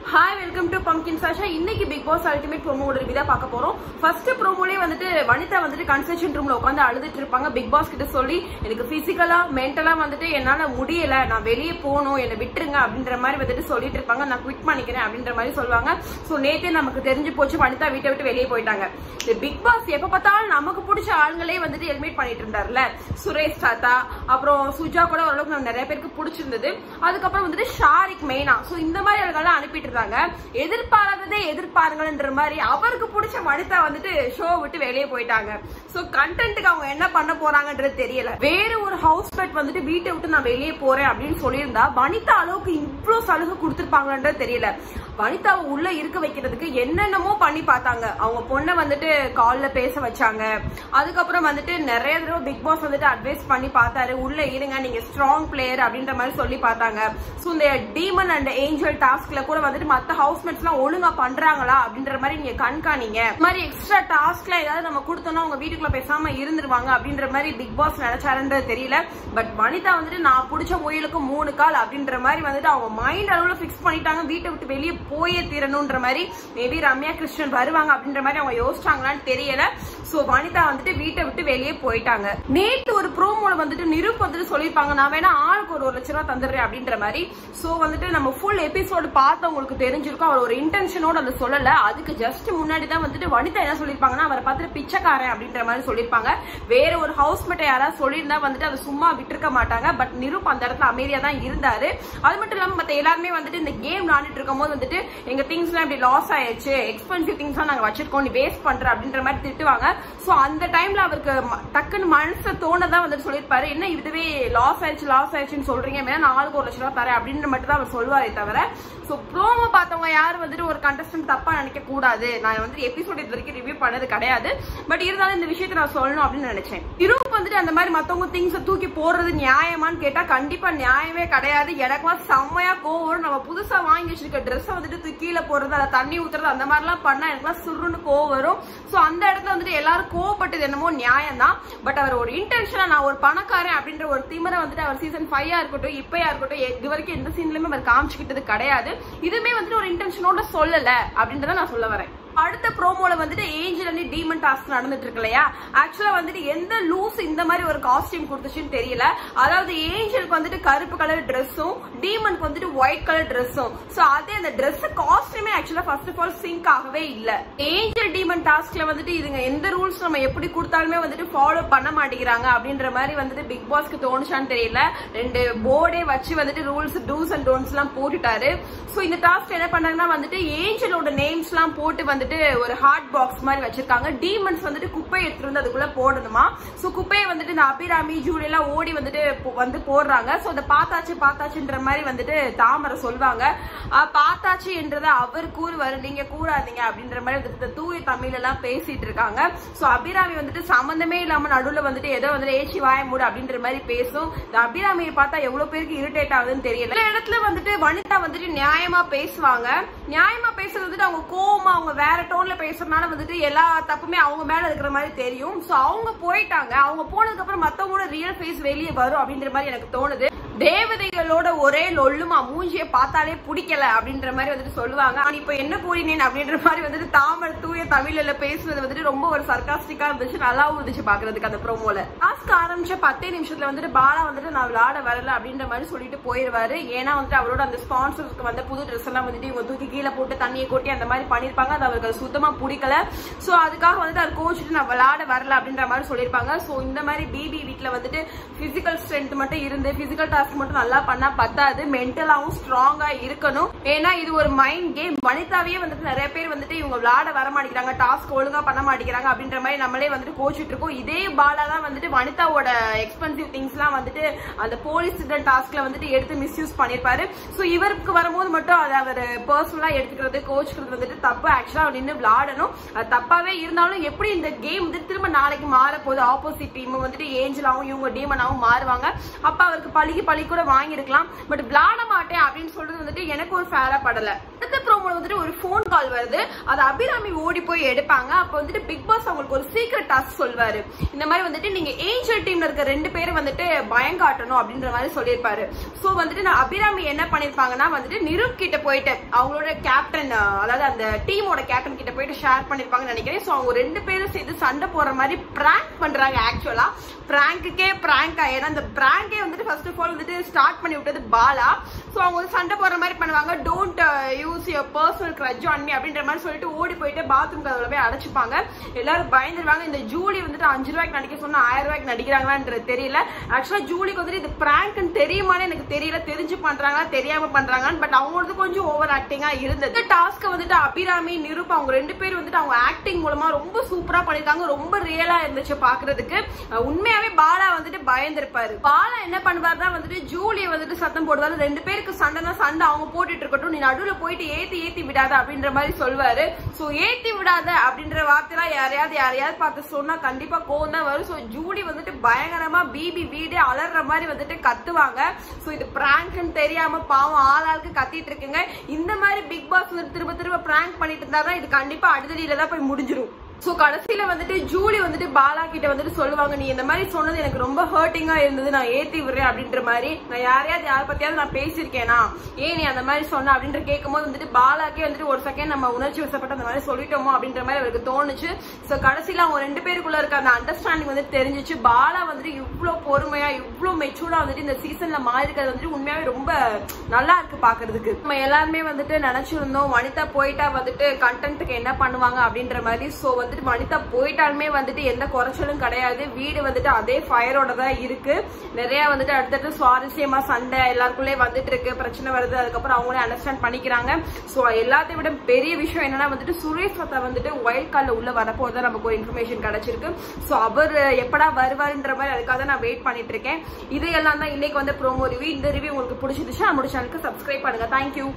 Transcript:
Hi welcome to pumpkin Sasha இன்னைக்கு Bigg Boss ultimate ப்ரோமோட review தான் பார்க்க போறோம் ஃபர்ஸ்ட் ப்ரோமோலயே வந்துட்டு வனிதா வந்துட்டு கன்செஷன் ரூம்ல உட்காந்து அழுதுட்டு இருப்பாங்க பிக் பாஸ் கிட்ட சொல்லி எனக்கு பிசிக்கலா மென்டலா வந்துட்டு என்னால முடியல நான் வெளியே போகணும் என்னை விட்டுருங்க அப்படின்ற மாதிரி வந்துட்டு சொல்லிட்டு இருப்பாங்க நான் குவிட் பண்ணிக்கிறேன் அப்படின்ற மாதிரி சொல்லுவாங்க சோ நேத்தே நமக்கு தெரிஞ்சு போச்சு வனிதா வீட்டை விட்டு வெளியே போயிட்டாங்க இந்த பிக் பாஸ் எப்ப பார்த்தாலும் நமக்கு பிடிச்ச ஆளுங்களே வந்துட்டு எலிமினேட் பண்ணிட்டு இருந்தாருல சுரேஷ் தாத்தா அப்புறம் சுஜா கூட ஓரளவுக்கு நம்ம நிறைய பேருக்கு பிடிச்சிருந்தது அதுக்கப்புறம் வந்துட்டு ஷாரிக் மெயினா சோ இந்த மாதிரி ஆளுங்கெல்லாம் அனுப்பிட்டு இருந்தாங்க எதிர்பாராததே எதிர்பாருங்கன்ற மாதிரி அவருக்கு பிடிச்ச வனிதா வந்துட்டு ஷோ விட்டு வெளியே போயிட்டாங்க சோ கண்டென்ட்டுக்கு அவங்க என்ன பண்ண போறாங்கன்றது தெரியல வேற ஒரு ஹவுஸ் மேட் வந்துட்டு வீட்டை விட்டு நான் வெளியே போறேன் அப்படின்னு சொல்லியிருந்தா வனிதா அளவுக்கு இவ்வளவு சலுகை கொடுத்திருப்பாங்கன்றது தெரியல வனிதாவை உள்ள இருக்க வைக்கிறதுக்கு என்னென்னமோ பண்ணி பார்த்தாங்க அவங்க பொண்ணை வந்துட்டு கால்ல பேச வச்சாங்க அதுக்கப்புறம் வந்துட்டு நிறைய தடவை பிக் பாஸ் வந்துட்டு அட்வைஸ் பண்ணி பார்த்தாரு உள்ள இருங்க நீங்க ஸ்ட்ராங் பிளேயர் அப்படின்ற மாதிரி சொல்லி பார்த்தாங்க சோ இந்த டீமன் அண்ட் ஏஞ்சல் டாஸ்க்ல கூட வந்துட்டு மத்த ஹவுஸ்மேட்ஸ் எல்லாம் ஒழுங்கா பண்றாங்களா அப்படின்ற மாதிரி நீங்க கண்காணிங்க இந்த மாதிரி எக்ஸ்ட்ரா டாஸ்க்ல ஏதாவது நம்ம கொடுத்தோம்னா அவங்க வீட்டுக்குள்ள பேசாம இருந்துருவாங்க அப்படின்ற மாதிரி பிக் பாஸ் நினைச்சாருன்றது தெரியல பட் வனிதா வந்துட்டு நான் பிடிச்ச முயலுக்கு மூணு கால் அப்படின்ற மாதிரி வந்துட்டு அவங்க மைண்ட் அளவுல பிக்ஸ் பண்ணிட்டாங்க வீட்டை விட்டு வெளியே போயே தீரணும்ன்ற மாதிரி மேபி ரம்யா கிருஷ்ணன் வருவாங்க அப்படின்ற மாதிரி அவங்க யோசிச்சாங்களான்னு தெரியல சோ வனிதா வந்துட்டு வீட்டை விட்டு வெளியே போயிட்டாங்க நேத்து ஒரு ப்ரோமோல வந்துட்டு நிருப் வந்துட்டு சொல்லிருப்பாங்க நான் வேணா ஆளுக்கு ஒரு ஒரு லட்ச ரூபா தந்துடுறேன் அப்படின்ற மாதிரி சோ வந்துட்டு நம்ம ஃபுல் எபிசோடு பார்த்தவங்களுக்கு தெரிஞ்சிருக்கும் அவர் ஒரு இன்டென்ஷனோட அதை சொல்லல அதுக்கு ஜஸ்ட் முன்னாடி தான் வந்துட்டு வனிதா என்ன சொல்லிருப்பாங்கன்னா அவரை பார்த்துட்டு பிச்சைக்காரன் அப்படின்ற மாதிரி சொல்லிருப்பாங்க வேற ஒரு ஹவுஸ் மேட்டை யாராவது சொல்லியிருந்தா வந்துட்டு அதை சும்மா விட்டுருக்க மாட்டாங்க பட் நிருப் அந்த இடத்துல அமைதியா தான் இருந்தாரு அது மட்டும் இல்லாம மத்த எல்லாருமே வந்துட்டு இந்த கேம் விளையாண்டுட்டு இருக்கும் போது வந்துட்டு எங்க திங்ஸ் எல்லாம் இப்படி லாஸ் ஆயிடுச்சு எக்ஸ்பென்சிவ் திங்ஸ் நாங்க வச்சிருக்கோம் நீ வேஸ்ட் பண்ற அப்படின்ற மாதிரி திட்டுவாங்க சோ அந்த டைம்ல அவருக்கு ம- டக்குன்னு மனசு தோணதான் வந்துட்டு சொல்லியிருப்பாரு என்ன இதுவே லாஸ் ஆயிடுச்சு லாஸ் ஆயிடுச்சுன்னு சொல்றீங்க வேணா நாளுக்கு ஒரு லட்ச ரூபா தரேன் அப்படின்ற மட்டும் தான் அவர் சொல்லுவாரே தவிர சோ ப்ரோமோ பார்த்தவங்க யாரும் வந்துட்டு ஒரு கண்டஸ்டன்ட் தப்பா நினைக்க கூடாது நான் வந்து எபிசோட் இது வரைக்கும் ரிவ்யூ பண்ணது கிடையாது பட் இருந்தாலும் இந்த விஷயத்தை நான் சொல்லணும் அப்படின்னு நினைச்சேன் இருப்பு வந்துட்டு அந்த மாதிரி மத்தவங்க திங்ஸ் தூக்கி போடுறது நியாயமான்னு கேட்டா கண்டிப்பா நியாயமே கிடையாது எனக்குலாம் செம்மையா கோவம் வரும். நம்ம புதுசா வாங்கி வச்சிருக்க ட்ரெஸ் வந்துட்டு தூக்கி கீழே போடுறது அதை தண்ணி ஊத்துறது அந்த மாதிரிலாம் பண்ணா எனக்குலாம் சுருன்னு கோவம் வரும் சோ அந்த இடத்துல வந்துட்டு எல்லாரும் கோவப்பட்டது என்னமோ நியாயம் தான் பட் அவர் ஒரு இன்டென்ஷனா நான் ஒரு பணக்காரன் அப்படின்ற ஒரு திமிரை வந்துட்டு அவர் சீசன் ஃபைவா இருக்கட்டும் இப்பயா இருக்கட்டும் இது வரைக்கும் எந்த சீன்லயுமே அவர் காமிச்சுக்கிட்டது கிடையாது இதுமே வந்துட்டு ஒரு இன்டென்ஷனோட சொல்லல அப்படின்றத நான் சொல்ல வரேன் அடுத்த ப்ரோமோல வந்துட்டு ஏஞ்சல் அண்ட் டீமன் டாஸ்க் நடந்துட்டு இருக்கு இல்லையா ஆக்சுவலா வந்துட்டு எந்த லூஸ் இந்த மாதிரி ஒரு காஸ்டியூம் கொடுத்துச்சுன்னு தெரியல அதாவது ஏஞ்சலுக்கு வந்துட்டு கருப்பு கலர் ட்ரெஸ்ஸும் டீமனுக்கு வந்துட்டு ஒயிட் கலர் ட்ரெஸ்ஸும் சோ அதே அந்த ட்ரெஸ் காஸ்டியூமே ஆக்சுவலா ஃபர்ஸ்ட் ஆஃப் ஆல் சிங்க் ஆகவே இல்ல ஏஞ்சல் டீமன் டாஸ்க்ல வந்துட்டு இதுங்க எந்த ரூல்ஸ் நம்ம எப்படி கொடுத்தாலுமே வந்துட்டு ஃபாலோ பண்ண மாட்டேங்கிறாங்க அப்படின்ற மாதிரி வந்துட்டு பிக் பாஸ்க்கு தோணுச்சான்னு தெரியல ரெண்டு போர்டே வச்சு வந்துட்டு ரூல்ஸ் டூஸ் அண்ட் டோன்ஸ் எல்லாம் போட்டுட்டாரு சோ இந்த டாஸ்க் என்ன பண்ணாங்கன்னா வந்துட்டு ஏஞ்சலோட நேம்ஸ் எல்லாம் போட்டு வந்துட்டு ஒரு ஹார்ட் பாக்ஸ் மாதிரி வச்சிருக்காங்க டீமன்ஸ் வந்துட்டு குப்பை எடுத்துட்டு வந்து அதுக்குள்ள போடணுமா சோ குப்பையை வந்துட்டு இந்த அபிராமி ஜூலி எல்லாம் ஓடி வந்துட்டு போ- வந்து போடுறாங்க சோ அதை பார்த்தாச்சு பார்த்தாச்சுன்ற மாதிரி வந்துட்டு தாமரை சொல்லுவாங்க ஆஹ் பார்த்தாச்சு என்றதை அவர் கூறுவாரு நீங்க கூறாதீங்க அப்படின்ற மாதிரி வந்துட்டு இந்த தூய தமிழ் எல்லாம் பேசிட்டு இருக்காங்க சோ அபிராமி வந்துட்டு சம்பந்தமே இல்லாம நடுவுல வந்துட்டு ஏதோ வந்து ஏச்சி வாய மூடு அப்படின்ற மாதிரி பேசும் இந்த அபிராமியை பார்த்தா எவ்வளவு பேருக்கு இரிட்டேட் ஆகுதுன்னு தெரியல இந்த இடத்துல வந்துட்டு வனிதா வந்துட்டு நியாயமா பேசுவாங்க நியாயமா பேசுறது வந்துட்டு அவங்க கோவமா அவங்க வேற டோன்ல பேசுறதுனால வந்துட்டு எல்லா தப்புமே அவங்க மேல இருக்கிற மாதிரி தெரியும் சோ அவங்க போயிட்டாங்க அவங்க போனதுக்கு அப்புறம் மத்தவங்களோட ரியல் ஃபேஸ் வெளியே வரும் அப்படின்ற மாதிரி எனக்கு தோணுது தேவதைகளோட ஒரே லொல்லுமா மூஞ்சிய பார்த்தாலே பிடிக்கல அப்படின்ற மாதிரி வந்துட்டு சொல்லுவாங்க ஆனா இப்ப என்ன கூறினேன் அப்படின்ற மாதிரி வந்துட்டு தாமர் தூய தமிழ்ல பேசுறது வந்துட்டு ரொம்ப ஒரு சர்க்காஸ்டிக்கா இருந்துச்சு நல்லாவும் இருந்துச்சு பாக்குறதுக்கு அந்த ப்ரோமோல டாஸ்க் ஆரம்பிச்ச பத்தே நிமிஷத்துல வந்துட்டு பாலா வந்துட்டு நான் விளையாட வரல அப்படின்ற மாதிரி சொல்லிட்டு போயிருவாரு ஏன்னா வந்துட்டு அவரோட அந்த ஸ்பான்சர்ஸ்க்கு வந்த புது ட்ரெஸ் எல்லாம் வந்துட்டு இவங்க தூக்கி கீழே போட்டு தண்ணியை கொட்டி அந்த மாதிரி பண்ணிருப்பாங்க அது அவருக்கு சுத்தமா பிடிக்கல சோ அதுக்காக வந்துட்டு அவர் கோச்சிட்டு நான் விளையாட வரல அப்படின்ற மாதிரி சொல்லியிருப்பாங்க சோ இந்த மாதிரி பிபி வீட்ல வந்துட்டு பிசிக்கல் ஸ்ட்ரென்த் மட்டும் இருந்து பிசிக்கல் டாஸ்க் மட்டும் நல்லா பண்ணா பத்தாது மென்டலாவும் ஸ்ட்ராங்கா இருக்கணும் ஏன்னா இது ஒரு மைண்ட் கேம் வனிதாவே வந்துட்டு நிறைய பேர் வந்துட்டு இவங்க விளையாட வர மாட்டேங்கிறாங்க டாஸ்க் ஒழுங்கா பண்ண மாட்டேங்கிறாங்க அப்படின்ற மாதிரி நம்மளே வந்துட்டு கோச்சிட்டு இருக்கோம் இதே பாலா தான் வந்துட்டு வனிதாவோட எக்ஸ்பென்சிவ் திங்ஸ் எல்லாம் வந்துட்டு அந்த போலீஸ் டாஸ்க்ல வந்துட்டு எடுத்து மிஸ்யூஸ் பண்ணிருப்பாரு சோ இவருக்கு வரும்போது மட்டும் அதை அவர் பர்சனலா எடுத்துக்கிறது கோச்சுக்கிறது வந்துட்டு தப்பு ஆக்சுவலா அவர் நின்று விளையாடணும் அது தப்பாவே இருந்தாலும் எப்படி இந்த கேம் வந்து திரும்ப நாளைக்கு மாற போகுது ஆப்போசிட் டீம் வந்துட்டு ஏஞ்சலாவும் இவங்க டீமனாவும் மாறுவாங்க அப்ப அவருக்கு பழிக்கு பழி கூட வாங்கியிருக்கலாம் பட் விளையாட மாட்டேன் அப்படின்னு சொல்றது வந்துட்டு எனக்கு ஒரு ஃபேரா படல அடுத்த ப்ரோமோ ப்ரோமோல வந்துட்டு ஒரு ஃபோன் கால் வருது அது அபிராமி ஓடி போய் எடுப்பாங்க அப்ப வந்துட்டு பிக் பாஸ் அவங்களுக்கு ஒரு சீக்ரெட் டாஸ்க் சொல்வாரு இந்த மாதிரி வந்துட்டு நீங்க ஏஞ்சல் டீம்ல இருக்க ரெண்டு பேரும் வந்துட்டு பயம் காட்டணும் அப்படின்ற மாதிரி சொல்லியிருப்பாரு சோ வந்துட்டு நான் அபிராமி என்ன பண்ணிருப்பாங்கன்னா வந்துட்டு நிருப் கிட்ட போயிட்டு அவங்களோட கேப்டன் அதாவது அந்த டீமோட கேப்டன் கிட்ட போயிட்டு ஷேர் பண்ணிருப்பாங்கன்னு நினைக்கிறேன் சோ அவங்க ரெண்டு பேரும் சேர்ந்து சண்டை போற மாதிரி பிராங்க் பண்றாங்க ஆக்சுவலா பிராங்குக்கே பிராங்க் ஏன்னா அந்த பிராங்கே வந்துட்டு ஃபர்ஸ்ட் ஆஃப் ஆல் வந்துட்டு ஸ்டார்ட் பண்ணி விட்டது பாலா சோ அவங்க வந்து சண்டை போற மாதிரி பண்ணுவாங்க don't use your personal grudge on me அப்படின்ற மாதிரி சொல்லிட்டு ஓடி போயிட்டு பாத்ரூம் கதவுல போய் அடைச்சுப்பாங்க எல்லாரும் பயந்துருவாங்க இந்த ஜூலி வந்துட்டு அஞ்சு ரூபாய்க்கு நடிக்க சொன்னா ஆயிரம் ரூபாய்க்கு நடிக்கிறாங்களான்றது தெரியல ஆக்சுவலா ஜூலிக்கு வந்துட்டு இது பிராங்க்னு தெரியுமான்னு எனக்கு தெரியல தெரிஞ்சு பண்றாங்களா தெரியாம பண்றாங்கன்னு பட் அவங்களது கொஞ்சம் ஓவர் ஆக்டிங்கா இருந்தது டாஸ்க் வந்துட்டு அபிராமி நிரூப் அவங்க ரெண்டு பேரும் வந்துட்டு அவங்க ஆக்டிங் மூலமா ரொம்ப சூப்பரா பண்ணிருக்காங்க ரொம்ப ரியலா இருந்துச்சு பாக்குறதுக்கு அஹ் உண்மையாவே பாலா வந்துட்டு பயந்திருப்பாரு பாலா என்ன பண்ணுவாருன்னா வந்துட்டு ஜூலியை வந்துட்டு சத்தம் போடுவாரு ரெண்டு பேருக்கு சண்டைனா சண்டை அவங்க போட்டுட்டு இருக்கட்டும் நீ நடுவுல போயிட்டு ஏத்தி ஏத்தி விடாத அப்படின்ற மாதிரி சொல்வாரு சோ ஏத்தி விடாத அப்படின்ற வார்த்தைலாம் யாரையாவது யாரையாவது பார்த்து சொன்னா கண்டிப்பா கோவம் தான் வரும் சோ ஜூலி வந்துட்டு பயங்கரமா பிபி வீடே அலற மாதிரி வந்துட்டு கத்துவாங்க சோ இது பிராங்க்னு தெரியாம பாவம் ஆளாளுக்கு கத்திட்டு இருக்குங்க இந்த மாதிரி பிக் பாஸ் வந்து திரும்ப திரும்ப பிராங்க் பண்ணிட்டு இருந்தாருன்னா இது கண்டிப்பா அடுத்தடியில தான் போய் முடிஞ்சிரும் சோ கடைசியில வந்துட்டு ஜூலி வந்துட்டு பாலா கிட்ட வந்துட்டு சொல்லுவாங்க நீ இந்த மாதிரி சொன்னது எனக்கு ரொம்ப ஹர்ட்டிங்கா இருந்தது நான் ஏத்தி விடுறேன் அப்படின்ற மாதிரி நான் யாரையாவது யார் பத்தியாவது நான் பேசியிருக்கேனா ஏன் நீ அந்த மாதிரி சொன்ன அப்படின்ற கேட்கும்போது வந்துட்டு பாலாக்கே வந்துட்டு ஒரு செகண்ட் நம்ம உணர்ச்சி வசப்பட்டு அந்த மாதிரி சொல்லிட்டோமோ அப்படின்ற மாதிரி அவருக்கு தோணுச்சு சோ கடைசியில அவங்க ரெண்டு பேருக்குள்ள இருக்க அந்த அண்டர்ஸ்டாண்டிங் வந்து தெரிஞ்சிச்சு பாலா வந்துட்டு இவ்வளவு பொறுமையா இவ்வளவு மெச்சூர்டா வந்துட்டு இந்த சீசன்ல மாறி இருக்கிறது வந்துட்டு உண்மையாவே ரொம்ப நல்லா இருக்கு பாக்குறதுக்கு நம்ம எல்லாருமே வந்துட்டு நினைச்சிருந்தோம் வனிதா போயிட்டா வந்துட்டு கண்டென்ட்டுக்கு என்ன பண்ணுவாங்க அப்படின்ற மாதிரி சோ வந்துட்டு வனிதா போயிட்டாலுமே வந்துட்டு எந்த குறைச்சலும் கிடையாது வீடு வந்துட்டு அதே ஃபயரோட தான் இருக்கு நிறைய வந்துட்டு அடுத்தடுத்து சுவாரஸ்யமா சண்டை எல்லாருக்குள்ளே வந்துட்டு இருக்கு பிரச்சனை வருது அதுக்கப்புறம் அவங்களே அண்டர்ஸ்டாண்ட் பண்ணிக்கிறாங்க சோ எல்லாத்தையும் விட பெரிய விஷயம் என்னன்னா வந்துட்டு சுரேஷ் வத்தா வந்துட்டு ஒயில்ட் கார்டில் உள்ள வரப்போது நமக்கு ஒரு இன்ஃபர்மேஷன் கிடைச்சிருக்கு சோ அவர் எப்படா வருவாருன்ற மாதிரி அதுக்காக தான் நான் வெயிட் பண்ணிட்டு இருக்கேன் இது எல்லாம் தான் இன்னைக்கு வந்து ப்ரோமோ ரிவ்யூ இந்த ரிவ்யூ உங்களுக்கு பிடிச்சிருந்துச்சு நம்ம சேனலுக்கு சப்ஸ்கிரைப் பண்ணுங்க தேங்க்யூ